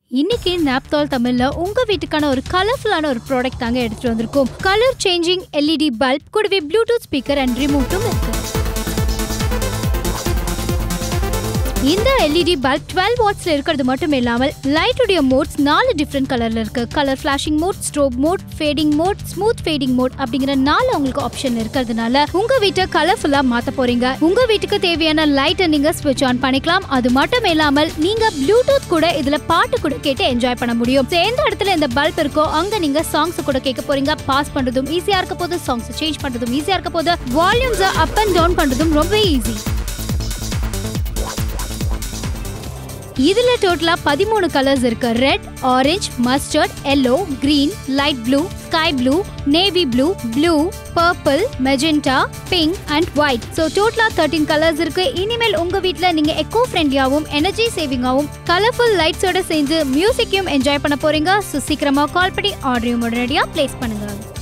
இன்னைக்கு நாப்தால் தமிழ்ல உங்க வீட்டுக்கான ஒரு கலர்ஃபுல்லான ஒரு ப்ராடக்ட் தாங்க எடுத்துட்டு வந்திருக்கோம் கலர் சேஞ்சிங் எல்இடி பல்ப் கூடவே ப்ளூடூத் ஸ்பீக்கர் அண்ட் ரிமோட்டும் இருக்கு இந்த எல்இடி பல்ப் 12 வாட்ஸ்ல இருக்கிறது மட்டும் இல்லாமல் லைட்டுடைய மோட்ஸ் நாலு டிஃப்ரெண்ட் கலர்ல இருக்கு colour flashing mode strobe mode fading mode smooth fading mode அப்படிங்கிற நாலு உங்களுக்கு ஆப்ஷன் இருக்கிறதுனால உங்க வீட்டை கலர்ஃபுல்லா மாத்த போறீங்க உங்க வீட்டுக்கு தேவையான லைட்டை நீங்க ஸ்விட்ச் ஆன் பண்ணிக்கலாம் அது மட்டும் இல்லாமல் நீங்க ப்ளூடூத் கூட இதுல பாட்டு கூட கேட்டு என்ஜாய் பண்ண முடியும் So, எந்த இடத்துல இந்த பல்ப் இருக்கோ அங்க நீங்க சாங்ஸ் கூட கேட்க போறீங்க பாஸ் பண்றதும் ஈஸியா இருக்க போது சாங்ஸ் சேஞ்ச் பண்றதும் ஈஸியா இருக்க போது வால்யூம்ஸ் அப் அண்ட் டவுன் பண்றதும் ரொம்ப ஈஸி இதுல டோட்டலா பதிமூணு கலர்ஸ் இருக்கு red orange mustard yellow green light blue sky blue navy blue blue purple magenta pink and white so டோட்டலா தேர்ட்டீன் கலர்ஸ் இருக்கு இனிமேல் உங்க வீட்ல நீங்க எக்கோ ஃப்ரெண்ட்லியாவும் எனர்ஜி சேவிங்காவும் கலர்ஃபுல் லைட்ஸோட சேர்ந்து மியூசிக்கையும் என்ஜாய் பண்ண போறீங்க ஸோ சீக்கிரமா கால் பண்ணி ஆர்டரையும் உடனடியாக பிளேஸ் பண்ணுங்க